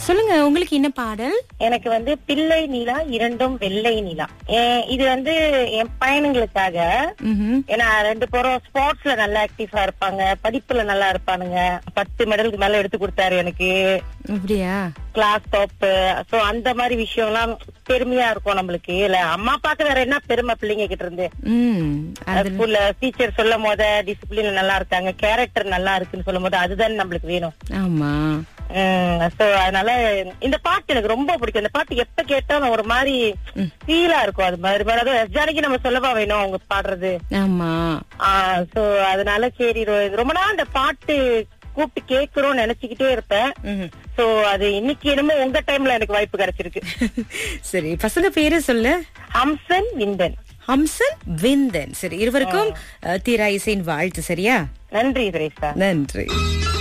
சொல்லுங்க உங்களுக்கு என்ன பாடல் எனக்கு வந்து பிள்ளை நிலா இரண்டும் வெள்ளை நிலா ஏ- இது வந்து என் பையனுங்களுக்காக ம்ஹும். ஏன்னா ரெண்டு பேரும் ஸ்போர்ட்ஸ்ல நல்லா ஆக்டிவா இருப்பாங்க படிப்புல நல்லா இருப்பானுங்க பத்து மெடலுக்கு மேல எடுத்து கொடுத்தாரு எனக்கு அப்படியா கிளாஸ் டாப் சோ அந்த மாதிரி விஷயம்லாம் பெருமையா இருக்கும் நம்மளுக்கு இல்ல அம்மா அப்பாக்கு வேற என்ன பெருமை பிள்ளைங்க கிட்ட இருந்து ம் அது ஸ்கூல்ல டீச்சர் சொல்லும் போத டிசிப்ளின் நல்லா இருக்காங்க கேரக்டர் நல்லா இருக்குன்னு சொல்லும் போது அதுதான் நம்மளுக்கு வேணும் ஆமா சோ அதனால இந்த பாட்டு எனக்கு ரொம்ப பிடிக்கும் இந்த பாட்டு எப்ப கேட்டாலும் ஒரு மாதிரி ஃபீலா இருக்கும் அது மாதிரி மாதிரி அதுவும் எஸ்ஜானிக்கு நம்ம சொல்லவா வேணும் அவங்க பாடுறது ஆமா சோ அதனால சரி ரொ- ரொம்ப நாள் அந்த பாட்டு கூப்பிட்டு கேட்கணும்னு நினைச்சுக்கிட்டே இருப்பேன் ம்ஹும். சோ அது இன்னைக்கு என்னமோ உங்க டைம்ல எனக்கு வாய்ப்பு கிடைச்சிருக்கு சரி பசங்க பேரு சொல்லு ஹம்சன் விந்தன் ஹம்சன் விந்தன் சரி இருவருக்கும் அஹ், தீரா இசையின் வாழ்த்து சரியா நன்றி சுரேஷா நன்றி